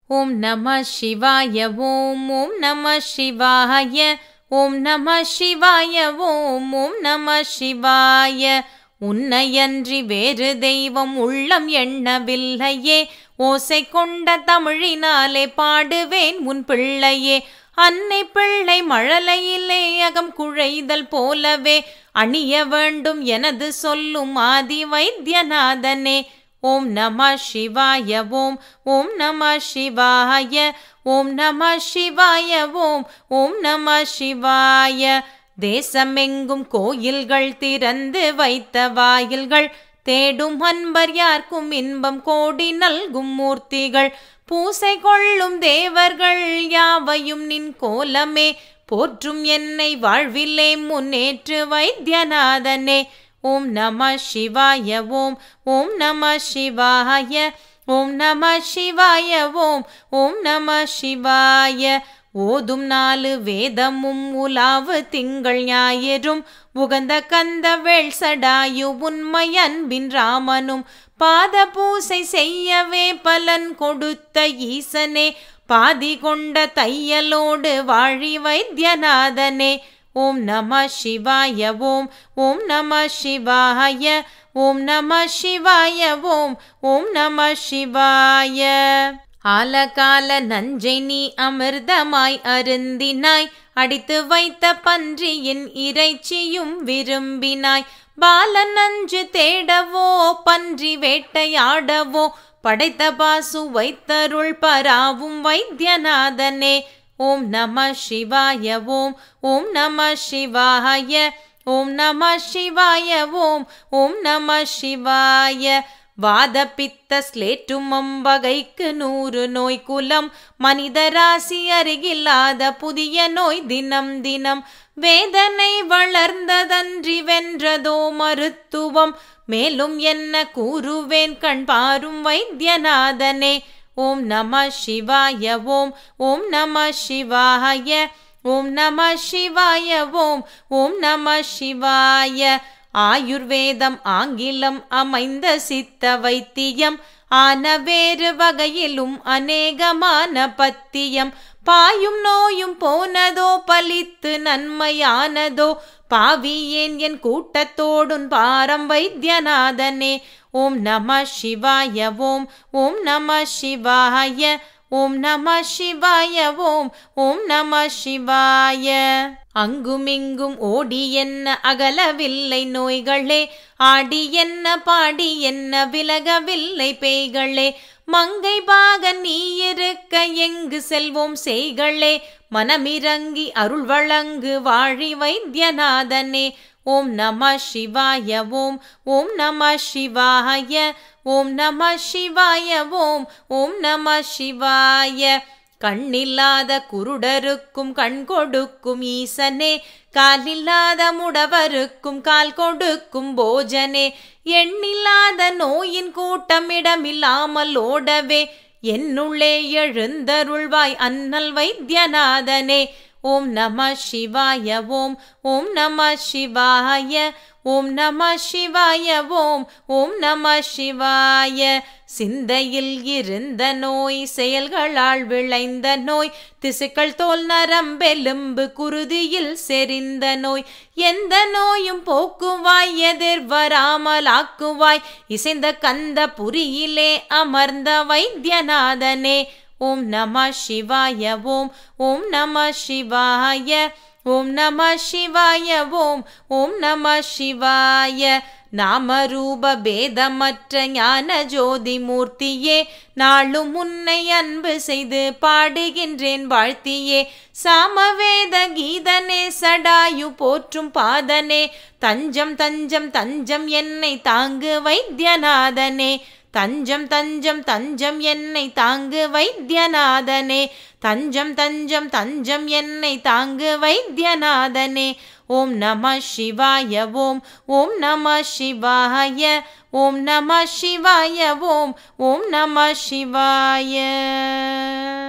ஓம் நம சிவாய ஓம் ஓம் நம சிவாய ஓம் நம சிவாய ஓம் ஓம் நம சிவாய உன்னையன்றி வேறு தெய்வம் உள்ளம் எண்ணவில்லையே ஓசை கொண்ட தமிழினாலே பாடுவேன் உன் பிள்ளையே அன்னை பிள்ளை மழலையிலே அகம் குழைதல் போலவே அணிய வேண்டும் எனது சொல்லும் ஆதி வைத்தியநாதனே ஓம் நம சிவாய ஓம் ஓம் நம சிவாய ஓம் நம சிவாய ஓம் ஓம் நம சிவாய தேசமெங்கும் கோயில்கள் திறந்து வைத்த வாயில்கள் தேடும் அன்பர் யார்க்கும் இன்பம் கோடி நல்கும் மூர்த்திகள் பூசை கொள்ளும் தேவர்கள் யாவையும் நின் கோலமே போற்றும் என்னை வாழ்விலே முன்னேற்று வைத்தியநாதனே ஓம் நம சிவாய ஓம் ஓம் நம சிவாய ஓம் நம சிவாய ஓம் ஓம் நம சிவாய ஓதும் நாலு வேதமும் உலாவு திங்கள் ஞாயிறும் உகந்த கந்த வேள் சடாயு உண்மை அன்பின் ராமனும் பாத பூசை செய்யவே பலன் கொடுத்த ஈசனே பாதி கொண்ட தையலோடு வாழி வைத்தியநாதனே ஓம் நம சிவாய ஓம் ஓம் நம சிவாய ஓம் நம சிவாய ஓம் ஓம் நம சிவாய ஆலகால நஞ்சை நீ அமிர்தமாய் அருந்தினாய் அடித்து வைத்த பன்றியின் இறைச்சியும் விரும்பினாய் பாலன் நஞ்சு தேடவோ பன்றி வேட்டையாடவோ படைத்த பாசு வைத்தருள் பராவும் வைத்தியநாதனே ஓம் நம சிவாய ஓம் ஓம் நம சிவாய ஓம் நம சிவாய ஓம் ஓம் நம சிவாய வாத பித்த ஸ்லேற்றும் அம்பகைக்கு நூறு நோய் குலம் மனித ராசி அருகில்லாத புதிய நோய் தினம் தினம் வேதனை வளர்ந்ததன்றி வென்றதோ மருத்துவம் மேலும் என்ன கூறுவேன் கண் பாரும் வைத்தியநாதனே ஓம் நம சிவாய ஓம் ஓம் நம சிவாய ஓம் நம சிவாய ஓம் ஓம் நம சிவாய ஆயுர்வேதம் ஆங்கிலம் அமைந்த சித்த வைத்தியம் ஆன வேறு வகையிலும் அநேகமான பத்தியம் பாயும் நோயும் போனதோ பலித்து நன்மையானதோ பாவியேன் என் கூட்டத்தோடுன் பாரம் வைத்தியநாதனே ஓம் நம சிவாய ஓம் ஓம் நம சிவாய ஓம் நம சிவாய ஓம் ஓம் நம சிவாய அங்குமிங்கும் ஓடி என்ன அகலவில்லை நோய்களே ஆடி என்ன பாடி என்ன விலகவில்லை பேய்களே மங்கை பாக நீ இருக்க எங்கு செல்வோம் செய்களே மனமிறங்கி அருள் வழங்கு வாழி வைத்தியநாதனே ஓம் நம சிவாய ஓம் ஓம் நம சிவாய ஓம் நம சிவாய ஓம் ஓம் நம சிவாய கண்ணில்லாத குருடருக்கும் கண் கொடுக்கும் ஈசனே காலில்லாத முடவருக்கும் கால் கொடுக்கும் போஜனே எண்ணில்லாத நோயின் கூட்டமிடமில்லாமல் ஓடவே என்னுள்ளே எழுந்தருள்வாய் அன்னல் வைத்தியநாதனே ஓம் நம சிவாய ஓம் ஓம் நம சிவாய ஓம் நம சிவாய ஓம் ஓம் நம சிவாய சிந்தையில் இருந்த நோய் செயல்களால் விளைந்த நோய் திசுக்கள் தோல் நரம்பெலும்பு குருதியில் செறிந்த நோய் எந்த நோயும் போக்குவாய் எதிர் வராமல் ஆக்குவாய் இசைந்த கந்த புரியிலே அமர்ந்த வைத்தியநாதனே ஓம் நம சிவாய ஓம் ஓம் நம சிவாய ஓம் நம சிவாய ஓம் ஓம் நம சிவாய நாமரூப பேதமற்ற ஞான ஜோதி மூர்த்தியே நாளும் உன்னை அன்பு செய்து பாடுகின்றேன் வாழ்த்தியே சாமவேத கீதனே சடாயு போற்றும் பாதனே தஞ்சம் தஞ்சம் தஞ்சம் என்னை தாங்கு வைத்தியநாதனே தஞ்சம் தஞ்சம் தஞ்சம் என்னை தாங்கு வைத்தியநாதனே தஞ்சம் தஞ்சம் தஞ்சம் என்னை தாங்கு வைத்தியநாதனே ஓம் நம சிவாய ஓம் ஓம் நம சிவாய ஓம் நம சிவாய ஓம் ஓம் நம சிவாய